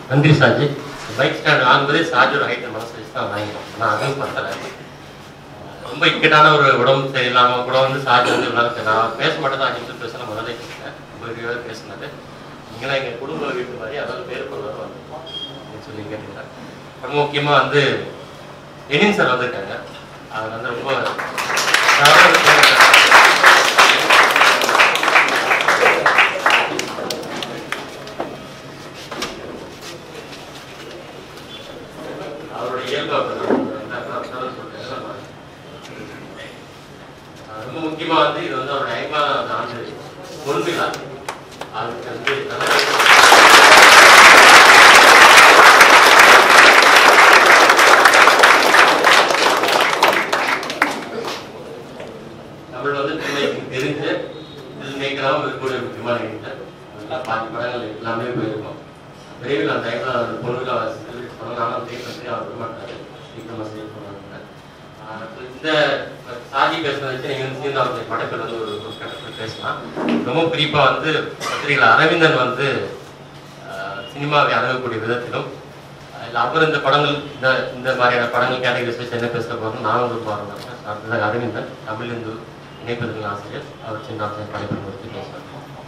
நன்றி Saji bike stand வாங்கும்போதே சாஜோட ஹைட்டை மனசு வச்சு தான் வாங்கினோம் ஆனால் அதுவும் பத்தலை ரொம்ப இக்கட்டான ஒரு உடம்பு சரியில்லாமல் கூட வந்து சாஜி வந்து இவ்வளோ நேரம் நான் பேச மாட்டேன் தான் அஞ்சு நிமிஷம் பேச முதல்ல கேட்டேன் ரொம்ப விரிவாக பேசினது நீங்களாம் எங்கள் குடும்ப வீட்டு மாதிரி அதாவது பேர் கொள்வார் வந்திருக்கோம் அப்படின்னு சொல்லி கேட்டீங்க ரொம்ப முக்கியமாக வந்து எனின் சார் வந்திருக்காங்க அவர் வந்து ரொம்ப அவரோட இயல்பு அப்படிதான். அதான் அதான் சொல்றேன். அஹ் ரொம்ப முக்கியமா வந்து இது வந்து அவருடைய ஐம்பதாவது ஆண்டு பொன்விழா அதுக்கு வந்து தலைமை தமிழ் வந்து திண்ணைக்கு தெரிஞ்ச திண்ணைக்கெல்லாம் இருக்கக்கூடிய முக்கியமான எழுத்தர் அதெல்லாம் பாதி படங்கள் எல்லாமே போயிருக்கோம் விரைவில் அந்த டைம்ல அந்த பொருள்களை செலிபிரேட் பண்ணலாம் நானும் தேய் பண்ணி அவர் விட மாட்டாரு சீக்கிரமா செய்ய போனாங்க இந்த சாதி பேசுறதை வச்சு நீங்க வந்து சேர்ந்து அவருடைய படத்தில் வந்து ஒரு ஒரு கட்டத்தில் பேசலாம் ரொம்ப குறிப்பா வந்து பத்திரிகையில் அரவிந்தன் வந்து ஆஹ், சினிமாவை அணுகக்கூடிய விதத்திலும் இல்லை அவர் இந்த படங்கள் இந்த இந்த மாதிரியான படங்கள் கேட்டகரிஸ் வச்சு என்ன பேச போறோம் நான் ஒரு பாருங்க அடுத்ததாக அரவிந்தன் தமிழ் இந்து இணைப்பதற்கு ஆசிரியர் அவர் சின்ன ஆசிரியர் படைப்பு பற்றி பேசுவார்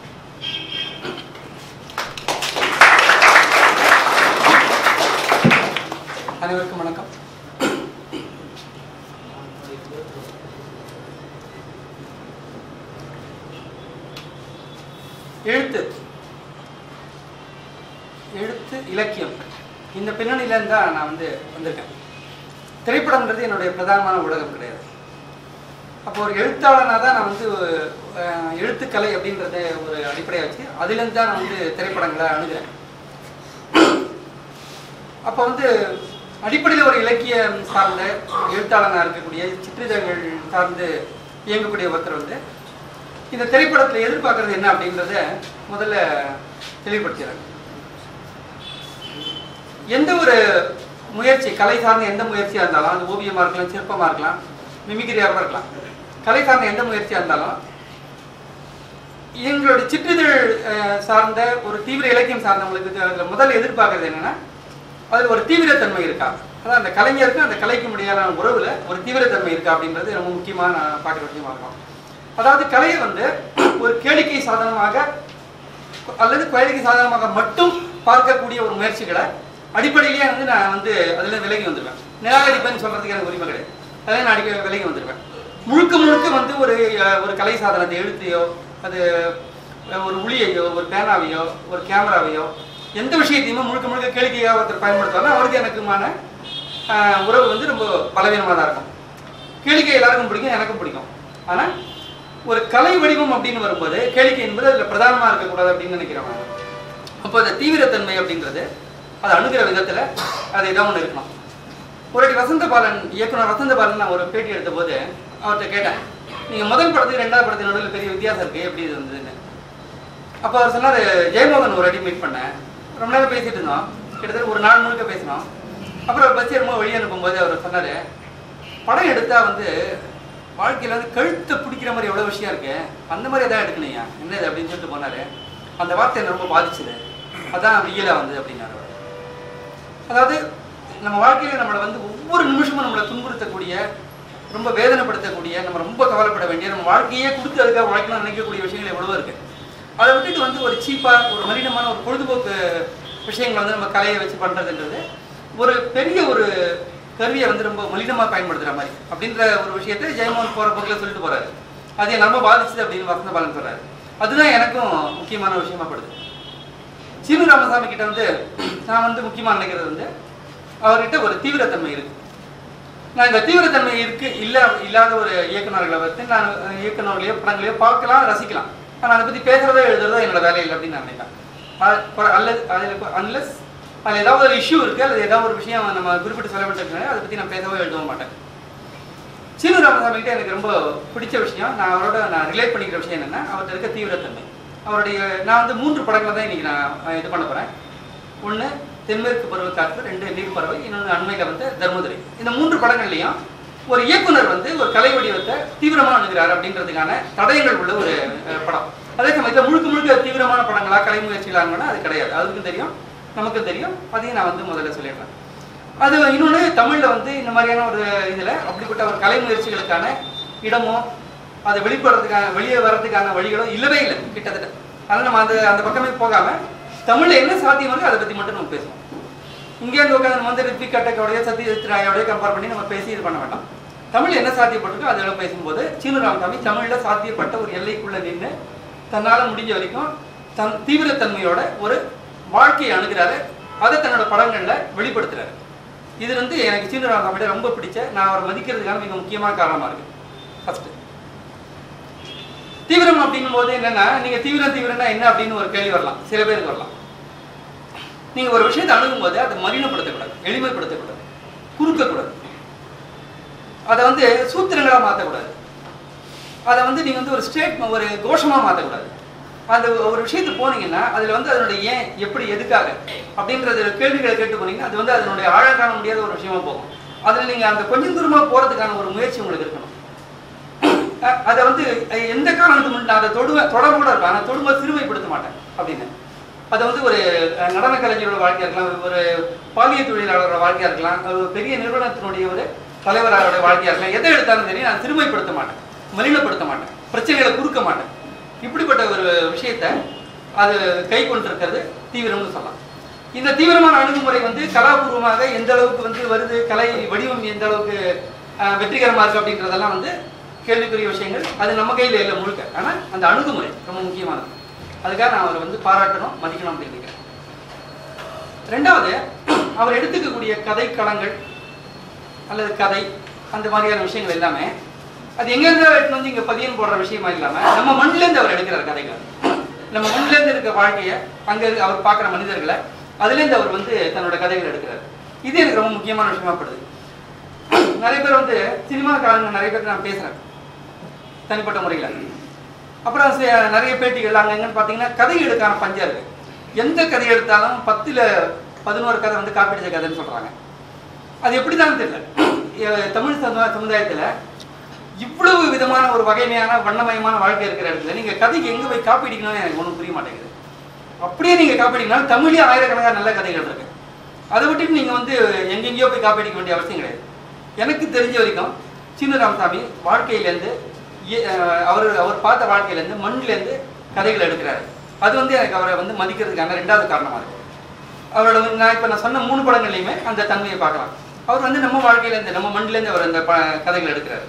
அனைவருக்கும் வணக்கம் எழுத்து எழுத்து இலக்கியம் இந்த பின்னணியிலேருந்து தான் நான் வந்து வந்திருக்கேன் திரைப்படம்ன்றது என்னுடைய பிரதானமான ஊடகம் கிடையாது அப்போ ஒரு எழுத்தாளனாக தான் நான் வந்து அஹ், எழுத்துக்கலை அப்படின்றத ஒரு அடிப்படையாக வச்சு அதுலேருந்து தான் நான் வந்து திரைப்படங்களை அணுகிறேன் அப்போ வந்து அடிப்படையில் ஒரு இலக்கியம் சார்ந்த எழுத்தாளனாக இருக்கக்கூடிய சிற்றிதழ்கள் சார்ந்து இயங்கக்கூடிய ஒருத்தர் வந்து இந்த திரைப்படத்தில் எதிர்பார்க்கறது என்ன அப்படின்றத முதல்ல தெளிவுபடுத்துகிறாங்க எந்த ஒரு முயற்சி கலை சார்ந்த எந்த முயற்சியாக இருந்தாலும் அது ஓவியமாக இருக்கலாம் சிற்பமாக இருக்கலாம் மிமிகிரியாக இருக்கலாம் கலை சார்ந்த எந்த முயற்சியாக இருந்தாலும் எங்களுடைய சிற்றிதழ் அஹ், சார்ந்த ஒரு தீவிர இலக்கியம் சார்ந்தவங்களுக்கு அதில் முதல் எதிர்பார்க்கறது என்னன்னா அதில் ஒரு தீவிரத்தன்மை இருக்கா அதான் அந்த கலைஞருக்கு அந்த கலைக்கு முடியாத உறவுல ஒரு தீவிரத்தன்மை இருக்கா அப்படின்றது ரொம்ப முக்கியமாக நான் பார்க்குற விஷயமா இருக்கும் அதாவது கலையை வந்து ஒரு கேளிக்கை சாதனமாக அல்லது கேளிக்கை சாதனமாக மட்டும் பார்க்கக்கூடிய ஒரு முயற்சிகளை அடிப்படையிலேயே வந்து நான் வந்து அதில் விலகி வந்துடுவேன் நிராகரிப்பேன்னு சொல்றதுக்கு எனக்கு உரிமை கிடையாது அதில் நான் அடிக்க விலகி வந்துடுவேன் முழுக்க முழுக்க வந்து ஒரு அஹ், ஒரு கலை சாதனத்தை எழுத்தையோ அது அஹ், ஒரு உளியையோ ஒரு பேனாவையோ ஒரு கேமராவையோ எந்த விஷயத்தையுமே முழுக்க முழுக்க கேளிக்கையாக ஒருத்தர் பயன்படுத்துவாங்க அவருக்கு எனக்குமான ஆஹ், உறவு வந்து ரொம்ப பலவீனமாக தான் இருக்கும் கேளிக்கை எல்லாருக்கும் பிடிக்கும் எனக்கும் பிடிக்கும் ஆனால் ஒரு கலை வடிவம் அப்படின்னு வரும்போது கேளிக்கை என்பது அதில் பிரதானமாக இருக்கக்கூடாது அப்படின்னு நினைக்கிறேன் நான். அப்போ அந்த தீவிரத்தன்மை அப்படின்றது அது அணுகிற விதத்தில் அது ஏதோ ஒன்று இருக்கணும் ஒரு வாட்டி வசந்த பாலன் இயக்குனர் வசந்த பாலன் நான் ஒரு பேட்டி எடுத்த போது அவர்கிட்ட கேட்டேன் நீங்கள் முதல் படத்துக்கு ரெண்டாவது படத்துக்கு நடுவில் பெரிய வித்தியாசம் இருக்குது எப்படி இது வந்ததுன்னு அப்போ அவர் சொன்னார் ஜெயமோகன் ஒரு அடி மீட் பண்ணேன் ரொம்ப நேரம் பேசிட்டு இருந்தோம் கிட்டத்தட்ட ஒரு நாள் முழுக்க பேசினோம் அப்புறம் பஸ் ஏறும்போது வழி அனுப்பும்போது அவர் சொன்னார் படம் எடுத்தா வந்து வாழ்க்கையில் வந்து கழுத்தை பிடிக்கிற மாதிரி எவ்வளோ விஷயம் இருக்கு அந்த மாதிரி எதாவது எடுக்கணையா என்ன இது அப்படின்னு சொல்லிட்டு போனார் அந்த வார்த்தை என்னை ரொம்ப பாதிச்சுது அதான் வியலாக வந்து அப்படின்னாரு அவர். அதாவது நம்ம வாழ்க்கையில நம்மளை வந்து ஒவ்வொரு நிமிஷமும் நம்மளை துன்புறுத்தக்கூடிய ரொம்ப வேதனைப்படுத்தக்கூடிய நம்ம ரொம்ப கவலைப்பட வேண்டிய நம்ம வாழ்க்கையே கொடுத்து அதுக்காக உழைக்கணும்னு நினைக்கக்கூடிய விஷயங்கள் எவ்வளவோ இருக்கு அதை விட்டுட்டு வந்து ஒரு சீப்பாக ஒரு மலினமான ஒரு பொழுதுபோக்கு விஷயங்களை வந்து நம்ம கலையை வச்சு பண்ணுறதுன்றது ஒரு பெரிய ஒரு கருவியை வந்து ரொம்ப மலினமாக பயன்படுத்துகிற மாதிரி அப்படின்ற ஒரு விஷயத்தை ஜெயமோகன் போகிற போக்கில் சொல்லிட்டு போறாரு அது என்னை ரொம்ப பாதிச்சுது அப்படின்னு வசந்த பாலன் சொல்றாரு அதுதான் எனக்கும் முக்கியமான விஷயமா படுது சீனு ராமசாமி கிட்ட வந்து நான் வந்து முக்கியமாக நினைக்கிறது வந்து அவர்கிட்ட ஒரு தீவிரத்தன்மை இருக்கு நான் இந்த தீவிரத்தன்மை இருக்கு இல்ல இல்லாத ஒரு இயக்குனர்களை வந்து நான் அஹ், இயக்குனர்களையோ படங்களையோ பார்க்கலாம் ரசிக்கலாம் ஆனால் அதை பத்தி பேசுறதோ எழுதுறதோ என்னோட வேலை இல்லை அப்படின்னு நான் நினைப்பேன் அ- கொ- அல்லது அதில் அன்லஸ் அதில் ஏதாவது ஒரு இஷ்யூ இருக்கு அல்லது ஏதாவது ஒரு விஷயம் நம்ம குறிப்பிட்டு சொல்ல வேண்டியிருக்காங்க அதை பத்தி நான் பேசவோ எழுதவும் மாட்டேன் சீனு ராமசாமி கிட்ட எனக்கு ரொம்ப பிடிச்ச விஷயம் நான் அவரோட நான் ரிலேட் பண்ணிக்கிற விஷயம் என்னன்னா அவர்கிட்ட இருக்க தீவிரத்தன்மை அவருடைய நான் வந்து மூன்று படங்களை தான் இன்னைக்கு நான் அஹ், இது பண்ண போறேன் ஒன்று தென்மேற்கு பருவக்காற்று ரெண்டு நீர் பறவை இன்னொன்று அண்மையில் வந்து தர்மதுரை இந்த மூன்று படங்கள்லையும் ஒரு இயக்குனர் வந்து ஒரு கலை வடிவத்தை தீவிரமாக அணுகிறார் அப்படின்றதுக்கான தடயங்கள் உள்ள ஒரு அஹ், படம் அதே சமயத்தில் முழுக்க முழுக்க தீவிரமான படங்களா கலை முயற்சிகளாங்கன்னா அது கிடையாது அதுக்கும் தெரியும் நமக்கு தெரியும் அதையும் நான் வந்து முதல்ல சொல்லிடுறேன் அது இன்னொன்று தமிழில் வந்து இந்த மாதிரியான ஒரு இதில் அப்படிப்பட்ட ஒரு கலை முயற்சிகளுக்கான இடமோ அதை வெளிப்படுறதுக்கான வெளியே வர்றதுக்கான வழிகளோ இல்லவே இல்லை கிட்டத்தட்ட அதனால் நம்ம அந்த அந்த பக்கமே போகாமல் தமிழில் என்ன சாத்தியம் இருக்கோ அதை பற்றி மட்டும் நம்ம பேசுவோம் இங்கே இருந்து உட்காந்து நம்ம வந்து ரித்விக் கட்டக்கோடைய சத்யஜித் ராயோடய கம்பேர் பண்ணி நம்ம பேசி இது பண்ண வேண்டாம் தமிழ் என்ன சாத்தியப்பட்டிருக்கோ அதில் பேசும்போது சீனு ராமசாமி தமிழில் சாத்தியப்பட்ட ஒரு எல்லைக்குள்ளே நின்று தன்னால் முடிஞ்ச வரைக்கும் தன் தீவிரத்தன்மையோட ஒரு வாழ்க்கையை அணுகிறாரு அதை தன்னோட படங்களில் வெளிப்படுத்துறாரு இது வந்து எனக்கு சீனு ராமசாமியோட ரொம்ப பிடிச்ச நான் அவரை மதிக்கிறதுக்கான மிக முக்கியமான காரணமாக இருக்கு ஃபர்ஸ்ட் தீவிரம் அப்படின்னும் போது என்னன்னா நீங்க தீவிரம் தீவிரம்னா என்ன அப்படின்னு ஒரு கேள்வி வரலாம் சில பேருக்கு வரலாம் நீங்க ஒரு விஷயத்தை அணுகும் போது அதை மலினப்படுத்தக்கூடாது எளிமைப்படுத்தக்கூடாது குறுக்கக்கூடாது அதை வந்து சூத்திரங்களா மாற்றக்கூடாது அதை வந்து நீங்க வந்து ஒரு ஸ்டேட் ஒரு கோஷமா மாற்றக்கூடாது அந்த ஒரு விஷயத்துக்கு போனீங்கன்னா அதுல வந்து அதனுடைய ஏன் எப்படி எதுக்காக அப்படின்றது கேள்விகளை கேட்டு போனீங்கன்னா அது வந்து அதனுடைய ஆழம் காண முடியாத ஒரு விஷயமா போகும் அதுல நீங்க அந்த கொஞ்சம் தூரமா போறதுக்கான ஒரு முயற்சி உங்களுக்கு இருக்கணும் அஹ் அதை வந்து அஹ் எந்த காரணத்துக்கு முன்னாடி நான் அதை தொடுவேன் தொடர்போட இருப்பேன் ஆனால் தொடும்போது சிறுமைப்படுத்த மாட்டேன் அப்படின்னு அது வந்து ஒரு அஹ், நடன கலைஞரோட வாழ்க்கையா இருக்கலாம் ஒரு பாலிய தொழிலாளரோட வாழ்க்கையா இருக்கலாம் ஒரு பெரிய நிறுவனத்தினுடைய ஒரு தலைவரோட வாழ்க்கையா இருக்கலாம் எதை எடுத்தாலும் சரி நான் சிறுமைப்படுத்த மாட்டேன் மலினப்படுத்த மாட்டேன் பிரச்சனைகளை குறுக்க மாட்டேன் இப்படிப்பட்ட ஒரு விஷயத்தை அது கை கொண்டிருக்கிறது தீவிரம்னு சொல்லலாம் இந்த தீவிரமான அணுகுமுறை வந்து கலாபூர்வமாக எந்த அளவுக்கு வந்து வருது கலை வடிவம் எந்த அளவுக்கு அஹ், வெற்றிகரமா இருக்கு அப்படின்றதெல்லாம் வந்து கேள்விக்குரிய விஷயங்கள் அது நம்ம கையில் இல்லை முழுக்க ஆனால் அந்த அணுகுமுறை ரொம்ப முக்கியமானது அதுக்காக நான் அவரை வந்து பாராட்டணும் மதிக்கணும் அப்படின்னு நினைக்கிறேன் ரெண்டாவது அவர் எடுத்துக்கக்கூடிய கதை களங்கள் அல்லது கதை அந்த மாதிரியான விஷயங்கள் எல்லாமே அது எங்கெங்க எடுத்து வந்து இங்க பதியம் போடுற விஷயமா இல்லாம நம்ம மண்ணிலேருந்து அவர் எடுக்கிறார் கதைகள் நம்ம மண்ணிலேருந்து இருக்க வாழ்க்கையை அங்க இருக்க அவர் பார்க்குற மனிதர்களை அதுலேருந்து அவர் வந்து தன்னோட கதைகள் எடுக்கிறார் இது எனக்கு ரொம்ப முக்கியமான விஷயமா படுது நிறைய பேர் வந்து சினிமா காரங்க நிறைய பேர் நான் பேசுறேன் தனிப்பட்ட முறையில் அப்புறம் சே- நிறைய பேட்டிகள் அங்கங்கன்னு பார்த்தீங்கன்னா கதை எடுக்கான பஞ்சம் இருக்கு எந்த கதை எடுத்தாலும் பத்தில் பதினோரு கதை வந்து காப்பீடிச்ச கதைன்னு சொல்கிறாங்க அது எப்படி தான் தெரியல எ- தமிழ் சமுதா சமுதாயத்தில் இவ்வளவு விதமான ஒரு வகைமையான வண்ணமயமான வாழ்க்கை இருக்கிற இடத்துல நீங்கள் கதைக்கு எங்கே போய் காப்பீடிக்கணும்னு எனக்கு ஒன்றும் புரிய மாட்டேங்குது அப்படியே நீங்கள் காப்பீடிக்கனாலும் தமிழே ஆயிரக்கணக்கான நல்ல கதைகள் இருக்கு அதை விட்டுட்டு நீங்கள் வந்து எங்கெங்கேயோ போய் காப்பீடிக்க வேண்டிய அவசியம் கிடையாது எனக்கு தெரிஞ்ச வரைக்கும் சீன ராமசாமி வாழ்க்கையிலேருந்து ஏ- அஹ் அவர் அவர் பார்த்த வாழ்க்கையிலேருந்து மண்ணிலேருந்து கதைகள் எடுக்கிறாரு அது வந்து எனக்கு அவரை வந்து மதிக்கிறதுக்கான ரெண்டாவது காரணமாக இருக்கு அவரோட வந்து நான் இப்போ நான் சொன்ன மூணு படங்கள்லையுமே அந்த தன்மையை பார்க்கலாம் அவர் வந்து நம்ம வாழ்க்கையிலேருந்து நம்ம மண்ணிலேருந்து அவர் அந்த ப கதைகள் எடுக்கிறாரு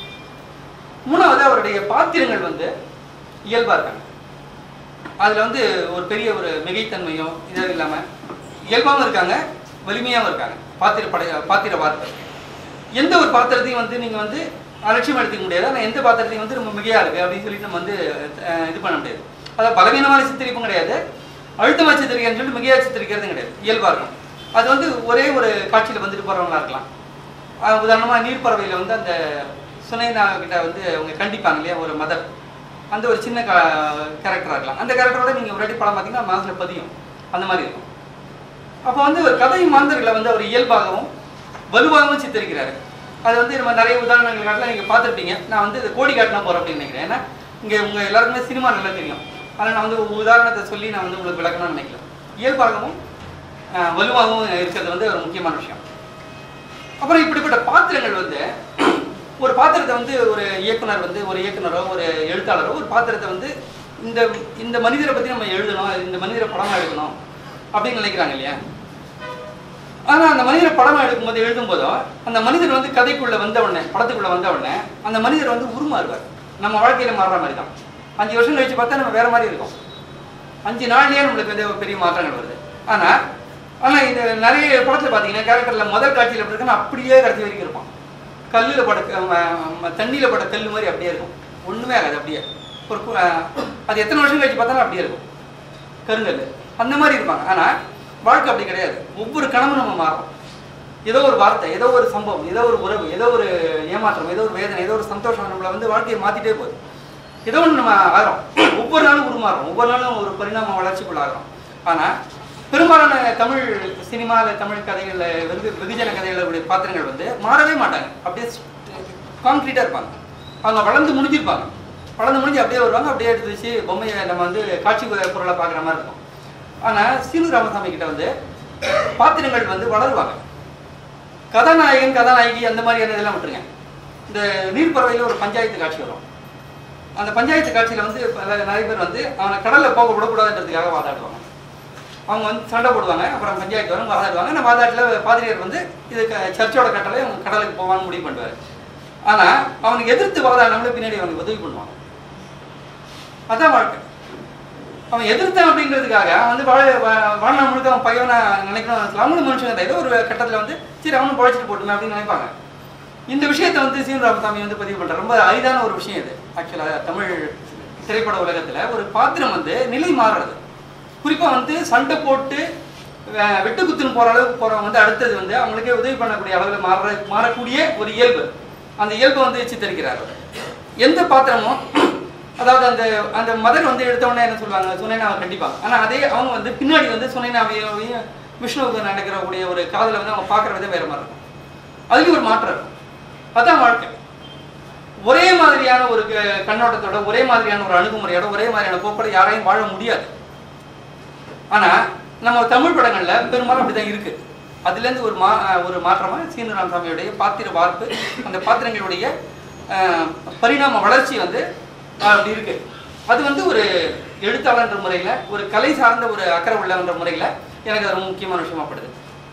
மூணாவது அவருடைய பாத்திரங்கள் வந்து இயல்பாக இருக்காங்க அதில் வந்து ஒரு பெரிய ஒரு மிகைத்தன்மையோ இது இல்லாமல் இயல்பாகவும் இருக்காங்க வலிமையாகவும் இருக்காங்க பாத்திர படை பாத்திர வார்த்தை எந்த ஒரு பாத்திரத்தையும் வந்து நீங்கள் வந்து அலட்சியம் எடுத்துக்க முடியாது ஆனால் எந்த பாத்திரத்தையும் வந்து ரொம்ப மிகையாக இருக்குது அப்படின்னு சொல்லிட்டு நம்ம வந்து அஹ், இது பண்ண முடியாது அதாவது பலவீனமான சித்தரிப்பும் கிடையாது அழுத்தமாக சித்தரிக்கிறதுன்னு சொல்லிட்டு மிகையாக சித்தரிக்கிறதும் கிடையாது இயல்பாக இருக்கும் அது வந்து ஒரே ஒரு காட்சியில் வந்துட்டு போகிறவங்களா இருக்கலாம் அஹ், உதாரணமா நீர்ப்பறவையில் வந்து அந்த சுனைனா கிட்ட வந்து அவங்க கண்டிப்பாங்க இல்லையா ஒரு மதர் அந்த ஒரு சின்ன கேரக்டராக இருக்கலாம் அந்த கேரக்டரோட நீங்கள் ஒரு வாட்டி படம் பார்த்தீங்கன்னா மனசில் பதியும் அந்த மாதிரி இருக்கும் அப்போ வந்து ஒரு கதை மாந்தர்களை வந்து அவர் இயல்பாகவும் வலுவாகவும் சித்தரிக்கிறாரு அது வந்து நம்ம நிறைய உதாரணங்கள் காட்டலாம் நீங்கள் பார்த்துருப்பீங்க நான் வந்து இது கோடி காட்டினா போகிறேன் அப்படின்னு நினைக்கிறேன் ஏன்னா இங்கே உங்கள் எல்லாருக்குமே சினிமா நல்லா தெரியும் ஆனால் நான் வந்து ஒரு உதாரணத்தை சொல்லி நான் வந்து உங்களுக்கு விளக்கணும்னு நினைக்கல இயல்பாகவும் அஹ், வலுவாகவும் இருக்கிறது வந்து ஒரு முக்கியமான விஷயம் அப்புறம் இப்படிப்பட்ட பாத்திரங்கள் வந்து ஒரு பாத்திரத்தை வந்து ஒரு இயக்குனர் வந்து ஒரு இயக்குனரோ ஒரு எழுத்தாளரோ ஒரு பாத்திரத்தை வந்து இந்த இந்த மனிதரை பற்றி நம்ம எழுதணும் இந்த மனிதரை படமா எடுக்கணும் அப்படின்னு நினைக்கிறாங்க இல்லையா ஆனா அந்த மனிதரை படமா எடுக்கும்போது எழுதும்போதோ அந்த மனிதர் வந்து கதைக்குள்ள வந்த உடனே படத்துக்குள்ள வந்த உடனே அந்த மனிதர் வந்து உருமாறுவார் நம்ம வாழ்க்கையில மாறுற மாதிரி தான் அஞ்சு வருஷம் கழிச்சு பார்த்தா நம்ம வேற மாதிரி இருக்கும் அஞ்சு நாள்லயே நம்மளுக்கு வந்து ஒரு பெரிய மாற்றங்கள் வருது ஆனா ஆனா இது நிறைய படத்துல பாத்தீங்கன்னா கேரக்டர்ல முதல் காட்சியில எப்படி இருக்குன்னா அப்படியே கடைசி வரைக்கும் இருப்பான் கல்லுல பட க- ம- ம- தண்ணியில பட கல் மாதிரி அப்படியே இருக்கும் ஒண்ணுமே ஆகாது அப்படியே ஒரு கு- அஹ் அது எத்தனை வருஷம் கழிச்சு பார்த்தாலும் அப்படியே இருக்கும் கருங்கல் அந்த மாதிரி இருப்பாங்க ஆனா வாழ்க்கை அப்படி கிடையாது ஒவ்வொரு கணமும் நம்ம மாறுறோம் ஏதோ ஒரு வார்த்தை ஏதோ ஒரு சம்பவம் ஏதோ ஒரு உறவு ஏதோ ஒரு ஏமாற்றம் ஏதோ ஒரு வேதனை ஏதோ ஒரு சந்தோஷம் நம்மளை வந்து வாழ்க்கையை மாத்திட்டே போகுது ஏதோ ஒன்று நம்ம ஆகிறோம் ஒவ்வொரு நாளும் உருமாறுறோம் ஒவ்வொரு நாளும் ஒரு பரிணாம வளர்ச்சிக்குள்ளாகிறோம் ஆனா பெரும்பாலான தமிழ் சினிமாவில் தமிழ் கதைகளில் வெகு வெகுஜன கதைகளுடைய பாத்திரங்கள் வந்து மாறவே மாட்டாங்க அப்படியே கான்க்ரீட்டாக இருப்பாங்க அவங்க வளர்ந்து முடிஞ்சிருப்பாங்க வளர்ந்து முடிஞ்சு அப்படியே வருவாங்க அப்படியே எடுத்து வச்சு பொம்மையை நம்ம வந்து காட்சி பொருளை பார்க்குற மாதிரி இருக்கும் ஆனா சீனு ராமசாமி கிட்ட வந்து பாத்திரங்கள் வந்து வளருவாங்க கதாநாயகன் கதாநாயகி அந்த மாதிரியான இதெல்லாம் விட்டுருங்க இந்த நீர்ப்பறவையில் ஒரு பஞ்சாயத்து காட்சி வரும் அந்த பஞ்சாயத்து காட்சியில் வந்து பல நிறைய பேர் வந்து அவனை கடலில் போக விடக்கூடாதுன்றதுக்காக வாதாடுவாங்க அவங்க வந்து சண்டை போடுவாங்க அப்புறம் பஞ்சாயத்து வரும் வாதாடுவாங்க அந்த வாதாட்டில் பாதிரியார் வந்து இது க- சர்ச்சோட கட்டளை அவன் கடலுக்கு போவான்னு முடிவு பண்ணுவார் ஆனால் அவனுக்கு எதிர்த்து வாதாடினவங்களே பின்னாடி அவனுக்கு உதவி பண்ணுவாங்க அதான் வாழ்க்கை அவன் எதிர்த்தான் அப்படிங்கிறதுக்காக அவன் வந்து வாழ வா- வாழ்நாள் முழுக்க அவன் பையனை நினைக்கணும் நினைக்கலாம். அவங்களும் மனுஷங்க தான் ஏதோ ஒரு கட்டத்தில் வந்து சரி அவனும் பழைச்சிட்டு போட்டுமே அப்படின்னு நினைப்பாங்க இந்த விஷயத்தை வந்து சீன் ராமசாமி வந்து பதிவு பண்றாரு ரொம்ப அரிதான ஒரு விஷயம் இது ஆக்சுவலாக தமிழ் திரைப்பட உலகத்துல ஒரு பாத்திரம் வந்து நிலை மாறுறது குறிப்பா வந்து சண்டை போட்டு அஹ், வெட்டு குத்துன்னு போற அளவுக்கு போறவங்க வந்து அடுத்தது வந்து அவங்களுக்கே உதவி பண்ணக்கூடிய அளவில் மாற மாறக்கூடிய ஒரு இயல்பு அந்த இயல்பை வந்து சித்தரிக்கிறார் அவர். எந்த பாத்திரமும் அதாவது அந்த அந்த மதர் வந்து எடுத்த உடனே என்ன சொல்லுவாங்க சுனைனாவை கண்டிப்பாங்க ஆனா அதே அவங்க வந்து பின்னாடி வந்து சுனைனாவையும் விஷ்ணுவுக்கு நடக்கிறக்கூடிய ஒரு காதலை வந்து அவங்க பார்க்குற விதம் வேற மாதிரி இருக்கும் அதுலயும் ஒரு மாற்றம் இருக்கும் அதான் வாழ்க்கை ஒரே மாதிரியான ஒரு க- கண்ணோட்டத்தோட ஒரே மாதிரியான ஒரு அணுகுமுறையோட ஒரே மாதிரியான போக்கோட யாரையும் வாழ முடியாது ஆனா நம்ம தமிழ் படங்கள்ல பெரும்பாலும் அப்படிதான் இருக்கு அதுல இருந்து ஒரு மா ஒரு மாற்றமா சீனு ராமசாமியுடைய பாத்திர வார்ப்பு அந்த பாத்திரங்களுடைய அஹ், பரிணாம வளர்ச்சி வந்து அஹ், அப்படி இருக்கு அது வந்து ஒரு எழுத்தாளர்ன்ற முறையில ஒரு கலை சார்ந்த ஒரு அக்கறை உள்ளன்ற முறையில எனக்கு அது ரொம்ப முக்கியமான விஷயமா படுது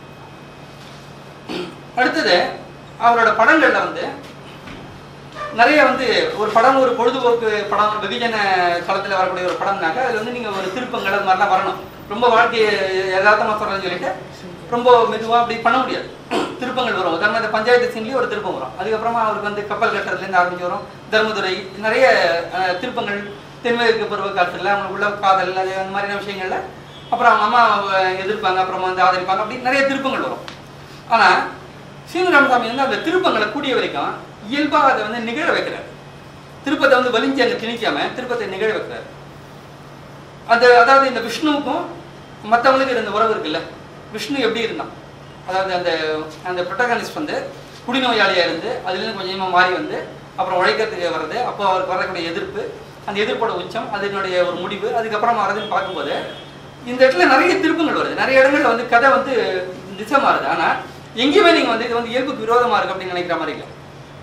அடுத்தது அவரோட படங்கள்ல வந்து நிறைய வந்து ஒரு படம் ஒரு பொழுதுபோக்கு படம் ஒரு வெகுஜன களத்தில் வரக்கூடிய ஒரு படம்னாக்கா அதில் வந்து நீங்கள் ஒரு திருப்பங்கள் அது மாதிரிலாம் வரணும் ரொம்ப வாழ்க்கையை யதார்த்தமாக சொல்கிறேன்னு சொல்லிட்டு ரொம்ப மெதுவாக அப்படி பண்ண முடியாது திருப்பங்கள் வரும் உதாரணம் இந்த பஞ்சாயத்து சீன்லேயே ஒரு திருப்பம் வரும் அதுக்கப்புறமா அவருக்கு வந்து கப்பல் கட்டுறதுலேருந்து ஆரம்பிச்சு வரும் தர்மதுரை நிறைய அஹ், திருப்பங்கள் தென்மேற்கு பருவ காலத்தில் அவங்களுக்குள்ள காதல் அது அந்த மாதிரியான விஷயங்கள்ல அப்புறம் அவங்க அம்மா அஹ், எதிர்ப்பாங்க அப்புறமா வந்து ஆதரிப்பாங்க அப்படி நிறைய திருப்பங்கள் வரும் ஆனால் சீனு ராமசாமி வந்து அந்த திருப்பங்களை கூடிய வரைக்கும் இயல்பாக அதை வந்து நிகழ வைக்கிறார் திருப்பத்தை வந்து வலிஞ்சு அங்கே திணிக்காம திருப்பத்தை நிகழ வைக்கிறார் அந்த அதாவது இந்த விஷ்ணுவுக்கும் மற்றவங்களுக்கு இருந்த உறவு இருக்குல்ல விஷ்ணு எப்படி இருந்தான் அதாவது அந்த அந்த ப்ரொட்டகனிஸ்ட் வந்து குடிநோயாளியா இருந்து அதுலேருந்து கொஞ்சமாக மாறி வந்து அப்புறம் உழைக்கிறதுக்கு வர்றது அப்போ அவருக்கு வரக்கூடிய எதிர்ப்பு அந்த எதிர்ப்போட உச்சம் அதனுடைய ஒரு முடிவு அதுக்கப்புறம் வரதுன்னு பார்க்கும்போது இந்த இடத்துல நிறைய திருப்பங்கள் வருது நிறைய இடங்கள்ல வந்து கதை வந்து திசை மாறுது ஆனா எங்கேயுமே நீங்க வந்து இது வந்து இயல்புக்கு விரோதமா இருக்கு அப்படின்னு நினைக்கிற மாதிரி இல்லை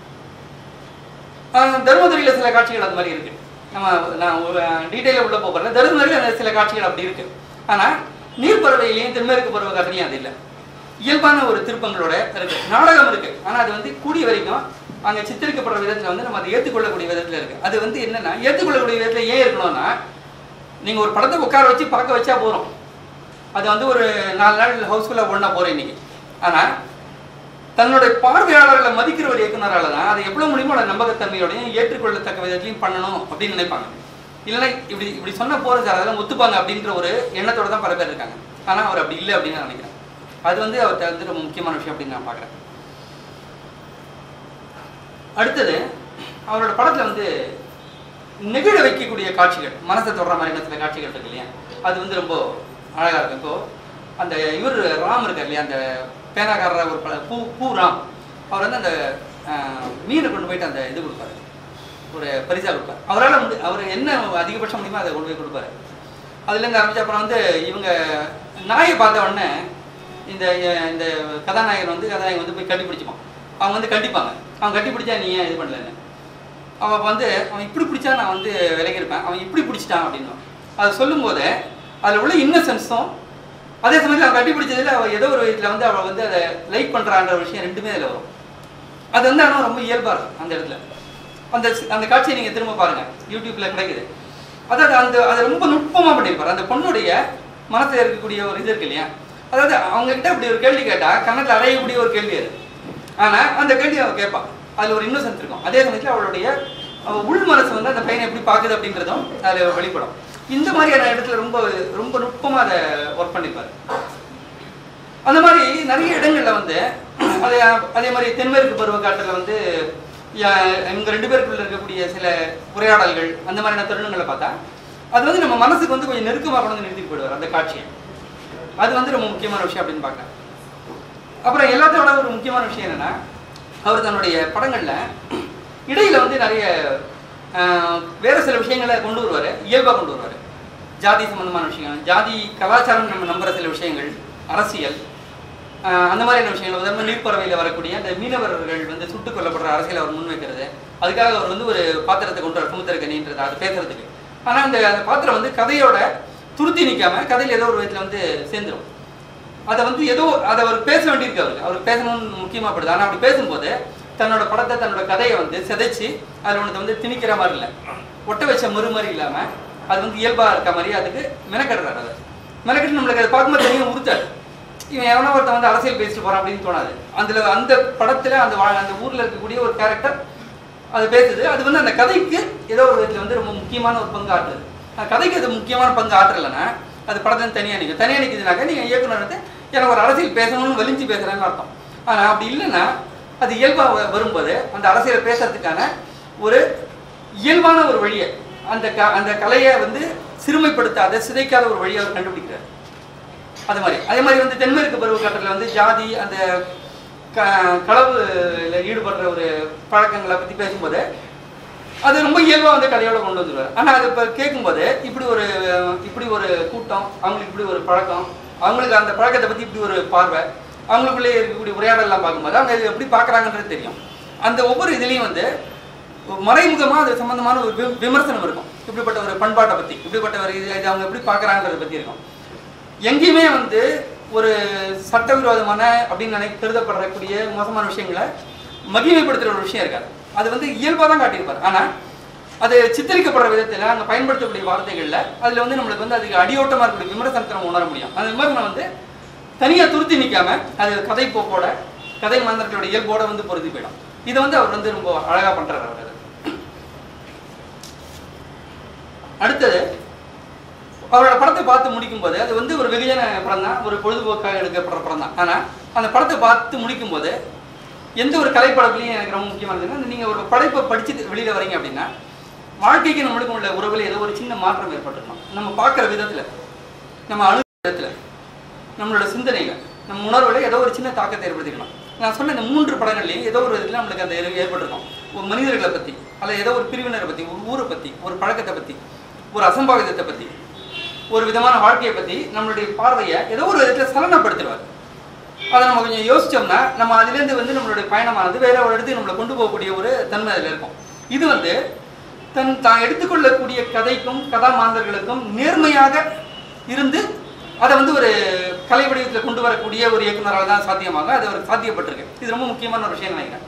ஆஹ் தர்மதுரையில சில காட்சிகள் அது மாதிரி இருக்கு நம்ம நான் டீட்டெயிலாக உள்ள போகல தர்மதுரையில அந்த சில காட்சிகள் அப்படி இருக்கு ஆனா நீர்ப்பறவையிலையும் தென்மேற்கு பருவ காட்டிலையும் அது இல்லை இயல்பான ஒரு திருப்பங்களோட இருக்கு நாடகம் இருக்கு ஆனா அது வந்து கூடிய வரைக்கும் அங்க சித்தரிக்கப்படுற விதத்துல வந்து நம்ம அதை ஏற்றுக்கொள்ளக்கூடிய விதத்துல இருக்கு அது வந்து என்னன்னா ஏற்றுக்கொள்ளக்கூடிய விதத்துல ஏன் இருக்கணும்னா நீங்க ஒரு படத்தை உட்கார வச்சு பார்க்க வச்சா போதும் அது வந்து ஒரு நாலு நாள் ஹவுஸ்ஃபுல்லாக ஒன்றா போகிறேன் இன்னைக்கு ஆனா தன்னுடைய பார்வையாளர்களை மதிக்கிற ஒரு இயக்குனரால தான் அதை எவ்வளவு முடியுமோ அதை நம்பகத்தன்மையோடையும் ஏற்றுக்கொள்ளத்தக்க விதத்திலையும் பண்ணணும் அப்படின்னு நினைப்பாங்க இல்லைன்னா இப்படி இப்படி சொன்ன போறது சார் அதெல்லாம் ஒத்துப்பாங்க அப்படின்ற ஒரு எண்ணத்தோட தான் பல பேர் இருக்காங்க ஆனா அவர் அப்படி இல்லை அப்படின்னு நான் நினைக்கிறேன் அது வந்து அவர்கிட்ட வந்து ரொம்ப முக்கியமான விஷயம் அப்படின்னு நான் பார்க்குறேன் அடுத்தது அவரோட படத்துல வந்து நெகிழ வைக்கக்கூடிய காட்சிகள் மனசை தொடுற மாதிரியான சில காட்சிகள் இருக்கு இல்லையா அது வந்து ரொம்ப அழகா இருக்கும் இப்போ அந்த இவர் ராம் இருக்கார் இல்லையா அந்த பேனாக்காரர் ஒரு பட பூ பூ ராம் அவர் வந்து அந்த ஆஹ், மீனை கொண்டு போயிட்டு அந்த இது கொடுப்பாரு ஒரு பரிசா கொடுப்பார் அவரால் வந்து அவர் என்ன அதிகபட்சம் முடியுமோ அதை கொண்டு போய் கொடுப்பாரு அதுலேருந்து ஆரம்பிச்சு அப்புறம் வந்து இவங்க நாயை பார்த்த உடனே இந்த இந்த கதாநாயகன் வந்து கதாநாயகன் வந்து போய் கட்டி பிடிச்சிப்பான் அவங்க வந்து கண்டிப்பாங்க அவன் கட்டி பிடிச்சா நீ ஏன் இது பண்ணலன்னு அவன் வந்து அவன் இப்படி பிடிச்சா நான் வந்து விலகி இருப்பேன் அவன் இப்படி பிடிச்சிட்டான் அப்படின்னு அதை சொல்லும்போது அதில் உள்ள இன்னசென்ஸும் அதே சமயத்தில் அவன் கட்டி பிடிச்சதுல அவள் ஏதோ ஒரு விதத்தில் வந்து அவள் வந்து அதை லைக் பண்ணுறான்ற விஷயம் ரெண்டுமே அதில் வரும் அது வந்து ஆனால் ரொம்ப இயல்பாக இருக்கும் அந்த இடத்துல அந்த அந்த காட்சியை நீங்கள் திரும்ப பாருங்க யூடியூப்ல கிடைக்குது அதாவது அந்த அதை ரொம்ப நுட்பமாக பண்ணியிருப்பார் அந்த பொண்ணுடைய மனசில் இருக்கக்கூடிய ஒரு இது இருக்கு இல்லையா அதாவது அவங்க கிட்ட இப்படி ஒரு கேள்வி கேட்டா கன்னத்தில் அடையக்கூடிய ஒரு கேள்வி அது ஆனா அந்த கேள்வி அவ கேட்பான் அதுல ஒரு இன்னசென்ட் இருக்கும் அதே சமயத்தில் அவளுடைய அவ உள் மனசு வந்து அந்த பையனை எப்படி பார்க்குது அப்படின்றதும் அதுல வெளிப்படும் இந்த மாதிரியான இடத்துல ரொம்ப ரொம்ப நுட்பமா அதை ஒர்க் பண்ணியிருப்பாரு அந்த மாதிரி நிறைய இடங்கள்ல வந்து அதே அதே மாதிரி தென்மேற்கு பருவ காட்டுல வந்து யா- இவங்க ரெண்டு பேருக்குள்ள இருக்கக்கூடிய சில உரையாடல்கள் அந்த மாதிரியான தருணங்களை பார்த்தா அது வந்து நம்ம மனசுக்கு வந்து கொஞ்சம் நெருக்கமாக கொண்டு வந்து நிறுத்திட்டு போயிடுவார் அந்த காட்சியை அது வந்து ரொம்ப முக்கியமான விஷயம் அப்படின்னு பார்க்குறேன் அப்புறம் எல்லாத்தோட ஒரு முக்கியமான விஷயம் என்னன்னா அவர் தன்னுடைய படங்கள்ல இடையில வந்து நிறைய ஆஹ், வேற சில விஷயங்களை கொண்டு வருவார் இயல்பாக கொண்டு வருவார் ஜாதி சம்பந்தமான விஷயங்கள் ஜாதி கலாச்சாரம் நம்ம நம்புற சில விஷயங்கள் அரசியல் ஆஹ் அந்த மாதிரியான விஷயங்கள் உதாரணமாக நீர்ப்பறவையில் வரக்கூடிய அந்த மீனவர்கள் வந்து சுட்டுக் கொல்லப்படுற அரசியல் அவர் முன்வைக்கிறது அதுக்காக அவர் வந்து ஒரு பாத்திரத்தை கொண்டு வர சமுத்திரக்கணின்றது அது பேசுறதுக்கு ஆனால் அந்த அந்த பாத்திரம் வந்து கதையோட துருத்தி நிற்காம கதையில் ஏதோ ஒரு விதத்தில் வந்து சேர்ந்துரும் அதை வந்து ஏதோ அதை அவர் பேச வேண்டியிருக்கு அவருக்கு அவர் பேசணும்னு முக்கியமாக படுது ஆனால் அப்படி பேசும்போது தன்னோட படத்தை தன்னோட கதையை வந்து சிதைச்சு அதில் ஒன்று வந்து திணிக்கிற மாதிரி இல்லை ஒட்ட வச்ச மறு மாதிரி இல்லாமல் அது வந்து இயல்பாக இருக்க மாதிரி அதுக்கு மெனக்கடுறாரு அதை மெனக்கட்டு நம்மளுக்கு அதை பார்க்கும்போது தனியாக உறுத்தாது இவன் எவனோ ஒருத்தன் வந்து அரசியல் பேசிட்டு போறான் அப்படின்னு தோணாது அதுல அந்த படத்துல அந்த வா- அந்த ஊர்ல இருக்கக்கூடிய ஒரு கேரக்டர் அது பேசுது அது வந்து அந்த கதைக்கு ஏதோ ஒரு விதத்துல வந்து ரொம்ப முக்கியமான ஒரு பங்கு ஆற்றுது அந்த கதைக்கு அது முக்கியமான பங்கு ஆற்றலைன்னா அது படத்தை தனியாக நிற்கும் தனியாக நிற்குதுனாக்கா நீங்கள் இயக்குனர் வந்து எனக்கு ஒரு அரசியல் பேசணும்னு வலிஞ்சு பேசுறேன்னு அர்த்தம் ஆனால் அப்படி இல்லைன்னா அது இயல்பாக வரும்போது அந்த அரசியலை பேசுறதுக்கான ஒரு இயல்பான ஒரு வழியை அந்த க அந்த கலையை வந்து சிறுமைப்படுத்தாத சிதைக்காத ஒரு வழியை அவர் கண்டுபிடிக்கிறார் அது மாதிரி அதே மாதிரி வந்து தென்மேற்கு பருவக்காட்டில் வந்து ஜாதி அந்த க களவுல ஈடுபடுற ஒரு பழக்கங்களை பற்றி பேசும்போது அது ரொம்ப இயல்பாக வந்து கதையோட கொண்டு வந்துருவார் ஆனால் அது இப்போ கேட்கும்போது இப்படி ஒரு இப்படி ஒரு கூட்டம் அவங்களுக்கு இப்படி ஒரு பழக்கம் அவங்களுக்கு அந்த பழக்கத்தை பற்றி இப்படி ஒரு பார்வை அவங்களுக்குள்ளே இருக்கக்கூடிய உரையாடலாம் பார்க்கும்போது அவங்க இது எப்படி பார்க்குறாங்கன்றது தெரியும் அந்த ஒவ்வொரு இதுலேயும் வந்து மறைமுகமாக அது சம்பந்தமான ஒரு வி- விமர்சனம் இருக்கும் இப்படிப்பட்ட ஒரு பண்பாட்டை பற்றி இப்படிப்பட்ட ஒரு இது இது அவங்க எப்படி பார்க்குறாங்கிறத பற்றி இருக்கும் எங்கேயுமே வந்து ஒரு சட்டவிரோதமான அப்படின்னு நினை கருதப்படக்கூடிய மோசமான விஷயங்களை மகிமைப்படுத்துகிற ஒரு விஷயம் இருக்காது அது வந்து இயல்பாக தான் காட்டியிருப்பார் ஆனால் அது சித்தரிக்கப்படுற விதத்தில் அங்கே பயன்படுத்தக்கூடிய வார்த்தைகளில் அதில் வந்து நம்மளுக்கு வந்து அதுக்கு அடியோட்டமாக இருக்கக்கூடிய விமர்சனத்தை நம்ம உணர முடியும் அந்த விமர்சனம் வந்து தனியாக துருத்தி நிற்காம அது கதை போக்கோட கதை மந்திரத்தோட இயல்போட வந்து பொருந்தி போயிடும் இதை வந்து அவர் வந்து ரொம்ப அழகாக பண்ணுறாரு அவர் அது அடுத்தது அவரோட படத்தை பார்த்து முடிக்கும் போது அது வந்து ஒரு வெகுஜன படம் தான் ஒரு பொழுதுபோக்காக எடுக்கப்படுற படம் தான் ஆனால் அந்த படத்தை பார்த்து முடிக்கும் போது எந்த ஒரு கலைப்படத்துலையும் எனக்கு ரொம்ப முக்கியமானதுன்னா நீங்கள் ஒரு படைப்பை படிச்சுட்டு வெளியில் வரீங்க அப்படின்னா வாழ்க்கைக்கு நம்மளுக்கு உள்ள உறவில் ஏதோ ஒரு சின்ன மாற்றம் ஏற்பட்டுருக்கணும் நம்ம பார்க்குற விதத்தில் நம்ம அணு விதத்தில் நம்மளோட சிந்தனையில் நம்ம உணர்வில் ஏதோ ஒரு சின்ன தாக்கத்தை ஏற்படுத்திக்கணும் நான் சொன்ன இந்த மூன்று படங்கள்லையும் ஏதோ ஒரு இதில் நம்மளுக்கு அந்த ஏற்ப- ஏற்பட்டிருக்கும் ஒரு மனிதர்களை பற்றி அல்லது ஏதோ ஒரு பிரிவினரை பற்றி ஒரு ஊரை பற்றி ஒரு பழக்கத்தை பற்றி ஒரு அசம்பாவிதத்தை பற்றி ஒரு விதமான வாழ்க்கையை பற்றி நம்மளுடைய பார்வையை ஏதோ ஒரு விதத்தில் சலனப்படுத்திடுவார் அதை நம்ம கொஞ்சம் யோசிச்சோம்னா நம்ம அதுலேருந்து வந்து நம்மளுடைய பயணமானது வேற ஒரு இடத்துக்கு நம்மளை கொண்டு போகக்கூடிய ஒரு தன்மை அதில் இருக்கும் இது வந்து தன் தான் எடுத்துக்கொள்ளக்கூடிய கதைக்கும் கதாமாந்தர்களுக்கும் நேர்மையாக இருந்து அதை வந்து ஒரு கலை வடிவத்தில் கொண்டு வரக்கூடிய ஒரு இயக்குனரால் தான் சாத்தியமாக அது அவருக்கு சாத்தியப்பட்டிருக்கு இது ரொம்ப முக்கியமான ஒரு விஷயம் நினைக்கிறேன்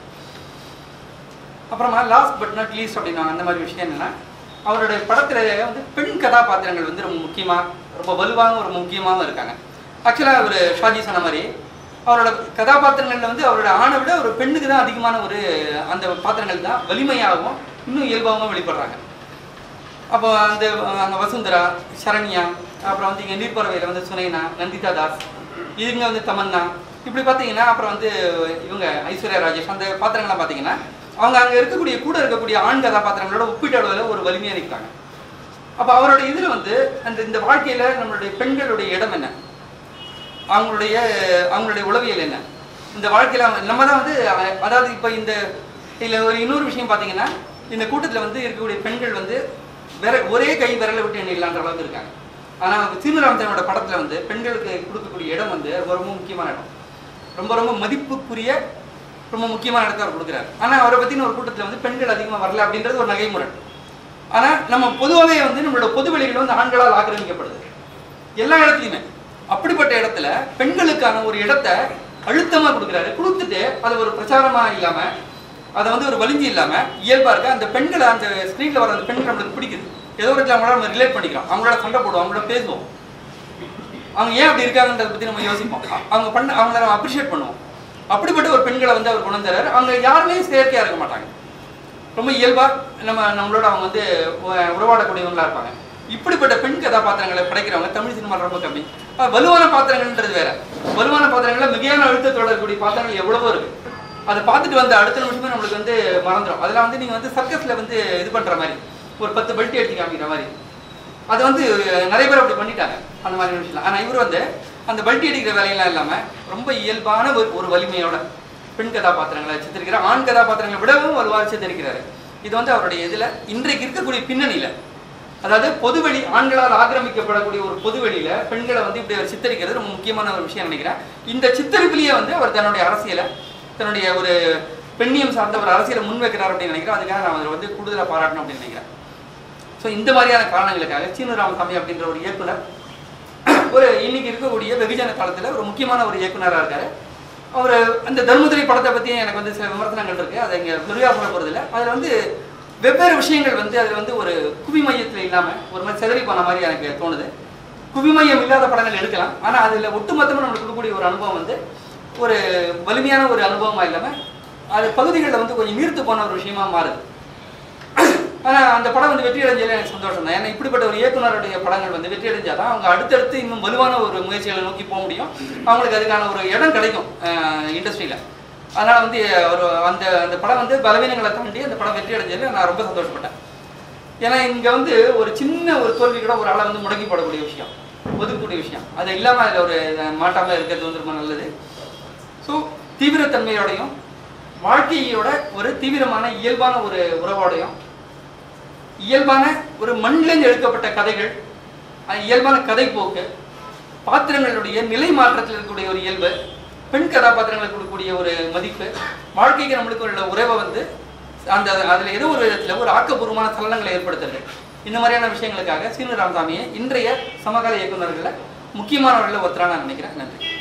அப்புறமா லாஸ்ட் பட் நாட் லீஸ்ட் அப்படின்னா அந்த மாதிரி விஷயம் என்னன்னா அவருடைய படத்துல வந்து பெண் கதாபாத்திரங்கள் வந்து ரொம்ப முக்கியமாக ரொம்ப வலுவாகவும் ஒரு முக்கியமாகவும் இருக்காங்க ஆக்சுவலாக அவர் ஷாஜி சொன்ன மாதிரி அவரோட கதாபாத்திரங்கள்ல வந்து அவரோட ஆணை விட ஒரு பெண்ணுக்கு தான் அதிகமான ஒரு அந்த பாத்திரங்கள் தான் வலிமையாகவும் இன்னும் இயல்பாகவும் வெளிப்படுறாங்க அப்போ அந்த அங்கே வசுந்தரா சரண்யா அப்புறம் வந்து இங்கே நீர்ப்பறவையில் வந்து சுனைனா நந்திதா தாஸ் இதுங்க வந்து தமன்னா இப்படி பார்த்தீங்கன்னா அப்புறம் வந்து இவங்க ஐஸ்வர்யா ராஜேஷ் அந்த பாத்திரங்கள்லாம் பார்த்தீங்கன்னா அவங்க அங்கே இருக்கக்கூடிய கூட இருக்கக்கூடிய ஆண் கதாபாத்திரங்களோட ஒப்பீட்டு அளவில் ஒரு வலிமையாக நிற்கிறாங்க அப்போ அவருடைய இதில் வந்து அந்த இந்த வாழ்க்கையில் நம்மளுடைய பெண்களுடைய இடம் என்ன அவங்களுடைய அவங்களுடைய உளவியல் என்ன இந்த வாழ்க்கையில் அவங்க நம்ம தான் வந்து அஹ், அதாவது இப்போ இந்த இதில் ஒரு இன்னொரு விஷயம் பார்த்தீங்கன்னா இந்த கூட்டத்தில் வந்து இருக்கக்கூடிய பெண்கள் வந்து வேற ஒரே கை விரலை விட்டு எண்ணிடலான்ற அளவுக்கு இருக்காங்க ஆனால் சீனராமத்தனோட படத்தில் வந்து பெண்களுக்கு கொடுக்கக்கூடிய இடம் வந்து ரொம்ப ரொம்ப முக்கியமான இடம் ரொம்ப ரொம்ப மதிப்புக்குரிய ரொம்ப முக்கியமான இடத்த அவர் கொடுக்குறாரு ஆனால் அவரை பற்றின ஒரு கூட்டத்தில் வந்து பெண்கள் அதிகமாக வரல அப்படின்றது ஒரு நகைமுறை ஆனால் நம்ம பொதுவாகவே வந்து நம்மளோட பொது வெளிகள் வந்து ஆண்களால் ஆக்கிரமிக்கப்படுது எல்லா இடத்துலையுமே அப்படிப்பட்ட இடத்துல பெண்களுக்கான ஒரு இடத்த அழுத்தமாக கொடுக்குறாரு கொடுத்துட்டு அது ஒரு பிரச்சாரமாக இல்லாமல் அதை வந்து ஒரு வலிஞ்சு இல்லாமல் இயல்பாக இருக்க அந்த பெண்களை அந்த ஸ்க்ரீனில் வர அந்த பெண்கள் நம்மளுக்கு பிடிக்குது ஏதோ ஒரு இடத்துல அவங்களோட நம்ம ரிலேட் பண்ணிக்கிறோம் அவங்களோட சண்டை போடுவோம் அவங்களோட பேசுவோம் அவங்க ஏன் அப்படி இருக்காங்கன்றத பற்றி நம்ம யோசிப்போம் அ- அவங்க பண்ண அவங்கள நம்ம அப்ரிஷியேட் பண்ணுவோம் அப்படிப்பட்ட ஒரு பெண்களை வந்து அவர் கொண்டு வந்தாரு அவங்க யாருமே செயற்கையாக இருக்க மாட்டாங்க ரொம்ப இயல்பா நம்ம நம்மளோட அவங்க வந்து உ- உறவாடக்கூடியவங்களா இருப்பாங்க இப்படிப்பட்ட பெண் கதாபாத்திரங்களை படைக்கிறவங்க தமிழ் சினிமா ரொம்ப கம்மி அஹ் வலுவான பாத்திரங்கள்ன்றது வேற வலுவான பாத்திரங்கள்ல மிகையான அழுத்தத்தோட இருக்கக்கூடிய பாத்திரங்கள் எவ்வளவோ இருக்கு அதை பார்த்துட்டு வந்த அடுத்த நிமிஷமே நம்மளுக்கு வந்து மறந்துடும் அதெல்லாம் வந்து நீங்க வந்து சர்க்கஸ்ல வந்து இது பண்ற மாதிரி ஒரு பத்து பெல்ட் எடுத்து காமிக்கிற மாதிரி அது வந்து நிறைய பேர் அப்படி பண்ணிட்டாங்க அந்த மாதிரி விஷயம் ஆனால் இவர் வந்து அந்த பல்ட்டி அடிக்கிற வேலையெல்லாம் இல்லாமல் ரொம்ப இயல்பான ஒரு ஒரு வலிமையோட பெண் கதாபாத்திரங்களை சித்தரிக்கிறார் ஆண் கதாபாத்திரங்களை விடவும் வலுவாக சித்தரிக்கிறாரு இது வந்து அவருடைய இதில் இன்றைக்கு இருக்கக்கூடிய பின்னணியில் அதாவது பொதுவெளி ஆண்களால் ஆக்கிரமிக்கப்படக்கூடிய ஒரு பொதுவெளியில பெண்களை வந்து இப்படி அவர் சித்தரிக்கிறது ரொம்ப முக்கியமான ஒரு விஷயம் நினைக்கிறேன் இந்த சித்தரிப்பிலேயே வந்து அவர் தன்னுடைய அரசியலை தன்னுடைய ஒரு பெண்ணியம் சார்ந்த ஒரு அரசியலை முன்வைக்கிறார் அப்படின்னு நினைக்கிறேன் அதுக்காக நான் அவரை வந்து கூடுதலாக பாராட்டணும் அப்படின்னு நினைக்கிறேன் ஸோ இந்த மாதிரியான காரணங்களுக்காக சீனு ராமசாமி அப்படின்ற ஒரு இயக்குனர் ஒரு இன்னைக்கு இருக்கக்கூடிய வெகுஜன காலத்தில் ஒரு முக்கியமான ஒரு இயக்குனராக இருக்காரு அவர் அந்த தர்மதுரை படத்தை பற்றி எனக்கு வந்து சில விமர்சனங்கள் இருக்கு அதை இங்கே விரிவாக சொல்ல போகிறதில்ல அதில் வந்து வெவ்வேறு விஷயங்கள் வந்து அதில் வந்து ஒரு குவி மையத்தில் இல்லாமல் ஒரு மாதிரி செதறி போன மாதிரி எனக்கு தோணுது குவிமையம் இல்லாத படங்கள் எடுக்கலாம் ஆனால் அதில் ஒட்டுமொத்தமாக நம்மளுக்கு கொடுக்கக்கூடிய ஒரு அனுபவம் வந்து ஒரு வலிமையான ஒரு அனுபவமாக இல்லாமல் அது பகுதிகளில் வந்து கொஞ்சம் நீர்த்து போன ஒரு விஷயமா மாறுது ஆனால் அந்த படம் வந்து வெற்றி அடைஞ்சதில் எனக்கு சந்தோஷம் தான் ஏன்னா இப்படிப்பட்ட ஒரு இயக்குனருடைய படங்கள் வந்து வெற்றி அடைஞ்சாதான் அவங்க அடுத்தடுத்து இன்னும் வலுவான ஒரு முயற்சிகளை நோக்கி போக முடியும் அவங்களுக்கு அதுக்கான ஒரு இடம் கிடைக்கும் இண்டஸ்ட்ரியில் அதனால் வந்து ஒரு அந்த அந்த படம் வந்து பலவீனங்களை தாண்டி அந்த படம் வெற்றி அடைஞ்சதில் நான் ரொம்ப சந்தோஷப்பட்டேன் ஏன்னா இங்கே வந்து ஒரு சின்ன ஒரு தோல்வி கூட ஒரு ஆளை வந்து முடக்கி போடக்கூடிய விஷயம் ஒதுக்கக்கூடிய விஷயம் அது இல்லாமல் அதில் ஒரு மாட்டாமல் இருக்கிறது வந்து ரொம்ப நல்லது ஸோ தீவிரத்தன்மையோடையும் வாழ்க்கையோட ஒரு தீவிரமான இயல்பான ஒரு உறவோடையும் இயல்பான ஒரு மண்ணிலிருந்து எடுக்கப்பட்ட கதைகள் அது இயல்பான கதை போக்கு பாத்திரங்களுடைய நிலை மாற்றத்தில் இருக்கக்கூடிய ஒரு இயல்பு பெண் கதாபாத்திரங்களுக்கு கொடுக்கக்கூடிய ஒரு மதிப்பு வாழ்க்கைக்கு நம்மளுக்கு உள்ள உறவை வந்து அந்த அதில் ஏதோ ஒரு விதத்தில் ஒரு ஆக்கப்பூர்வமான சலனங்களை ஏற்படுத்துறது இந்த மாதிரியான விஷயங்களுக்காக சீனு ராமசாமியை இன்றைய சமகால இயக்குநர்களில் முக்கியமானவர்களில் ஒருத்தராக நான் நினைக்கிறேன் நன்றி